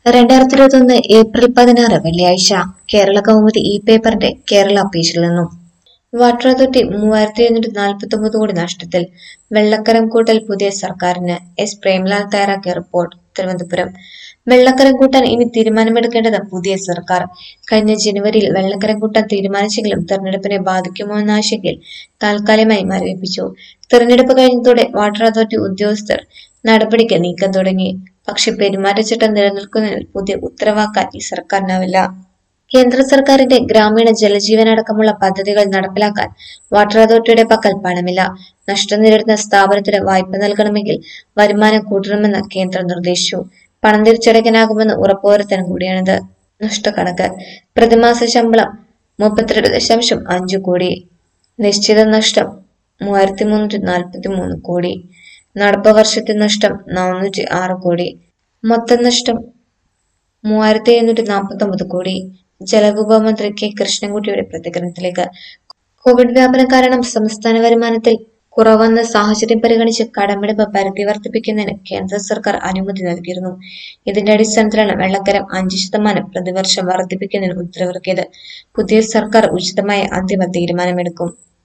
രണ്ടായിരത്തി ഇരുപത്തൊന്ന് ഏപ്രിൽ പതിനാറ് വെള്ളിയാഴ്ച കേരള കൗമുദി ഇ പേപ്പറിന്റെ കേരള പേജിൽ നിന്നും വാട്ടർ അതോറിറ്റി മൂവായിരത്തി എഴുന്നൂറ്റി നാൽപ്പത്തി ഒമ്പത് കോടി നഷ്ടത്തിൽ വെള്ളക്കരം കൂട്ടൽ പുതിയ സർക്കാരിന് എസ് പ്രേംലാൽ തയ്യാറാക്കിയ റിപ്പോർട്ട് തിരുവനന്തപുരം വെള്ളക്കരം കൂട്ടാൻ ഇനി തീരുമാനമെടുക്കേണ്ടത് പുതിയ സർക്കാർ കഴിഞ്ഞ ജനുവരിയിൽ വെള്ളക്കരം കൂട്ടാൻ തീരുമാനിച്ചെങ്കിലും തെരഞ്ഞെടുപ്പിനെ ബാധിക്കുമോ എന്ന ആശങ്കയിൽ താൽക്കാലികമായി മരവിപ്പിച്ചു തെരഞ്ഞെടുപ്പ് കഴിഞ്ഞതോടെ വാട്ടർ അതോറിറ്റി ഉദ്യോഗസ്ഥർ നടപടിക്ക് നീക്കം തുടങ്ങി പക്ഷെ പെരുമാറ്റച്ചട്ടം നിലനിൽക്കുന്നതിൽ പുതിയ ഉത്തരവാക്കാൻ ഈ സർക്കാരിനാവില്ല കേന്ദ്ര സർക്കാരിന്റെ ഗ്രാമീണ ജലജീവൻ അടക്കമുള്ള പദ്ധതികൾ നടപ്പിലാക്കാൻ വാട്ടർ അതോറിറ്റിയുടെ പക്കൽ പണമില്ല നഷ്ടം നേരിടുന്ന സ്ഥാപനത്തിന് വായ്പ നൽകണമെങ്കിൽ വരുമാനം കൂട്ടണമെന്ന് കേന്ദ്രം നിർദ്ദേശിച്ചു പണം തിരിച്ചടയ്ക്കാനാകുമെന്ന് ഉറപ്പുവരുത്താൻ കൂടിയാണിത് നഷ്ടക്കണക്ക് പ്രതിമാസ ശമ്പളം മുപ്പത്തിരണ്ട് ദശാംശം അഞ്ചു കോടി നിശ്ചിത നഷ്ടം മൂവായിരത്തി മുന്നൂറ്റി നാൽപ്പത്തി മൂന്ന് കോടി നടപ്പ് വർഷത്തെ നഷ്ടം നാനൂറ്റി ആറ് കോടി മൊത്തം നഷ്ടം മൂവായിരത്തി എഴുന്നൂറ്റി നാൽപ്പത്തി ഒമ്പത് കോടി ജലവിഭവ മന്ത്രി കെ കൃഷ്ണൻകുട്ടിയുടെ പ്രതികരണത്തിലേക്ക് കോവിഡ് വ്യാപനം കാരണം സംസ്ഥാന വരുമാനത്തിൽ കുറവെന്ന സാഹചര്യം പരിഗണിച്ച് കടമെടുപ്പ് പരിധി വർദ്ധിപ്പിക്കുന്നതിന് കേന്ദ്ര സർക്കാർ അനുമതി നൽകിയിരുന്നു ഇതിന്റെ അടിസ്ഥാനത്തിലാണ് വെള്ളക്കരം അഞ്ച് ശതമാനം പ്രതിവർഷം വർദ്ധിപ്പിക്കുന്നതിന് ഉത്തരവിറക്കിയത് പുതിയ സർക്കാർ ഉചിതമായ അന്തിമ തീരുമാനമെടുക്കും